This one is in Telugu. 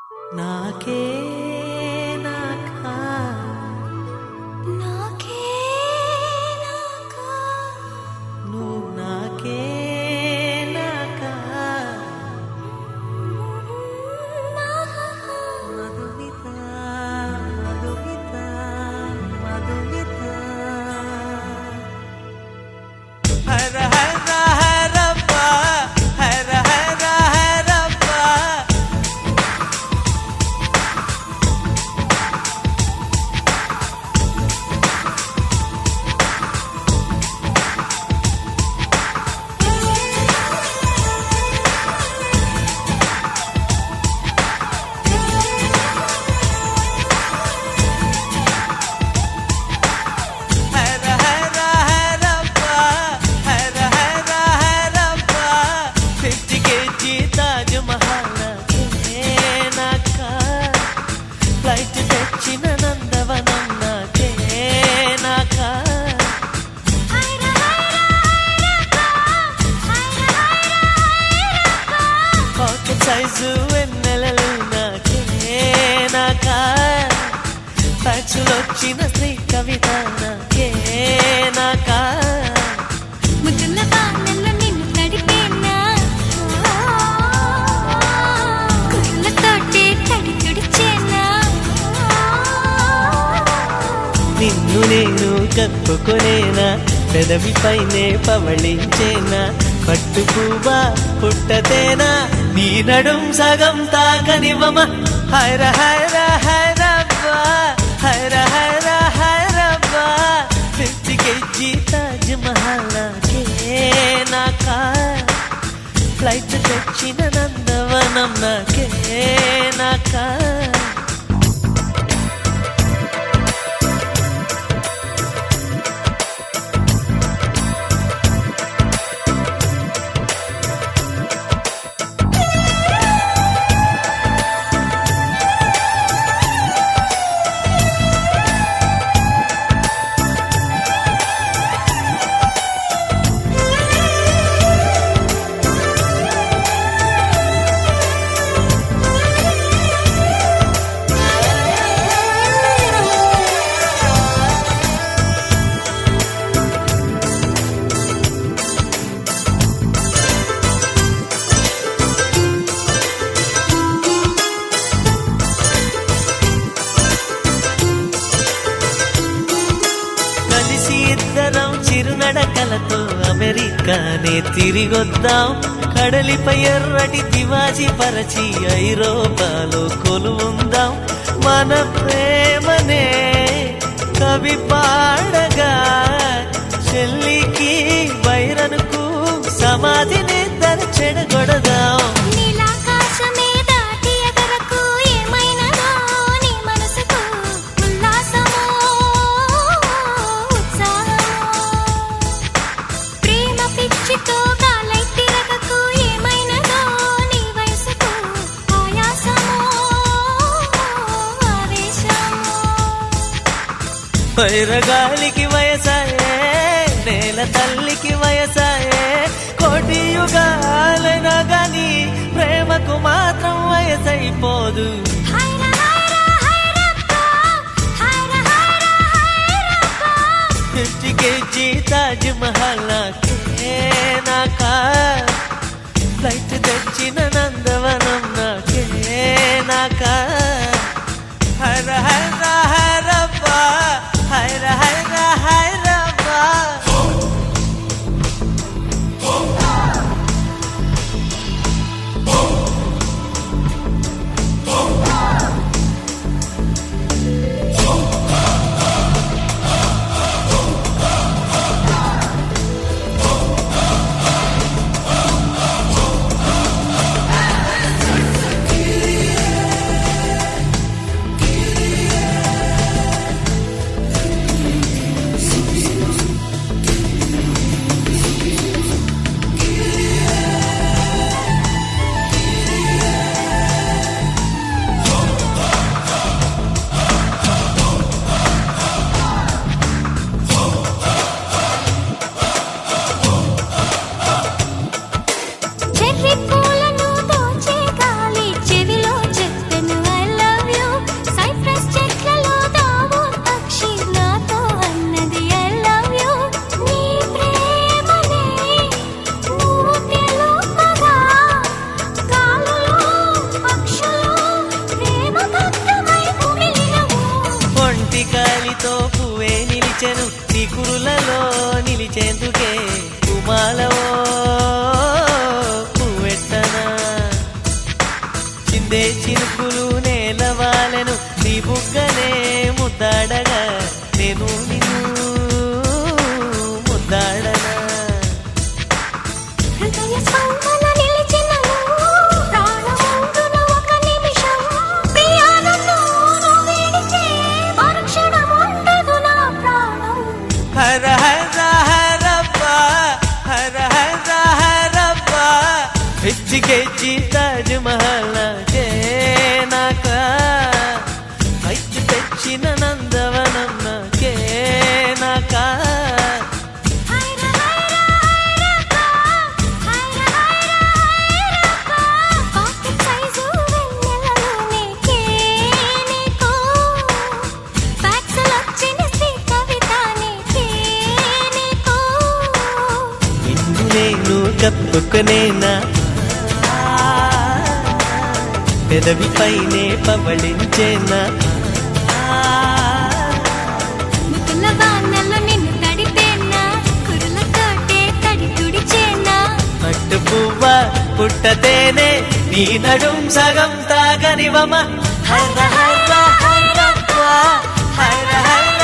నాకే నాకా నాకే నాకా నువ్వు నాకే నాకా మధుమిత మధుమిత మధుమిత హర హర హరప్ప హర హర హరప్ప హర హర హరప్ప హర హర హరప్ప ఫిఫ్టీ కేజీ తాజ్ మహల్ నాకా ఫ్లైట్ తెచ్చిన నందవనం నాకే నాకా హైరా హైరా హైరా హైరా పాకెట్ సైజు వెన్నెలలు నాకే నాకా ఫ్యాక్సులు వచ్చిన శ్రీ కవిత నాకే నాకా ముద్దుల బాణంలో నిన్ను తడిపేనా కుళ్ళతోటి తడి తుడిచేనా నిన్ను నేను కప్పుకొనేనా పెదవి పైనే పవళించేనా పట్టు పువ్వా పుట్టతేనా నీ నడుం సగం తాకనివ్వమ హైర హైర హైరబ్బా హైర హైర హైరబ్బా ఫిఫ్టీ కేజీ తాజ్ మహల్ నాకే నాకా ఫ్లైట్ తెచ్చిన నందవనం నాకే నాకా కలిసి ఇద్దరం చిరునడకలతో అమెరికానే తిరిగొద్దాం కడలిపై ఎర్రటి తివాజీ పరచి ఐరోపాలో కొలువుందాం మన ప్రేమనే కవి పాడగా చెల్లికి వైరనుకు సమాధిని చెడగొడదాం నీలాకాశమే దాటి ఎగరకు ఏమైనదో నీ మనసుకు ఉల్లాసమో ఉత్సాహమో ప్రేమ పిచ్చితో గాలై తిరగకు ఏమైనదో నీ వయసుకు ఆయాసమో ఆవేశమో వైరగాలికి వయసాయే నేల తల్లికి వయసాయే కోటి యుగాలైనా గాని ప్రేమకు మాత్రం వయసైపోదు హైరా హైరా హైరప్పా హైరా హైరా హైరప్పా ఫిఫ్టీ కేజీ తాజ్ మహల్ నాకే నాకా ఫ్లైట్ తెచ్చిన నందవనం నాకే నాకా హర హర హరప్పా హర హర హరప్పా చెర్రి పూలను దోచే గాలి చెవిలో చెప్పెను ఫిఫ్టీ కేజీ తాజ్ మహల్ నాకే నాకా పైకి తెచ్చిన నందవనం నాకే నాకా హైరా హైరా హైరప్పా హైరా హైరా హైరప్పా పాకెట్ సైజు వెన్నెలలో నీకే నీకో ఫ్యాక్సులు వచ్చిన శ్రీ కవిత నీకే నీకో నిన్ను నేను కప్పుకునేనా పెదవిపైనే పవళించేనా ముకుల వానల్లో నిన్ను తడితేనా కురులతోటే తడి తుడిచేనా పట్టు పువ్వ పుట్టతేనే నీ నడుం సగం తాగనివమ హర హర హర హర హర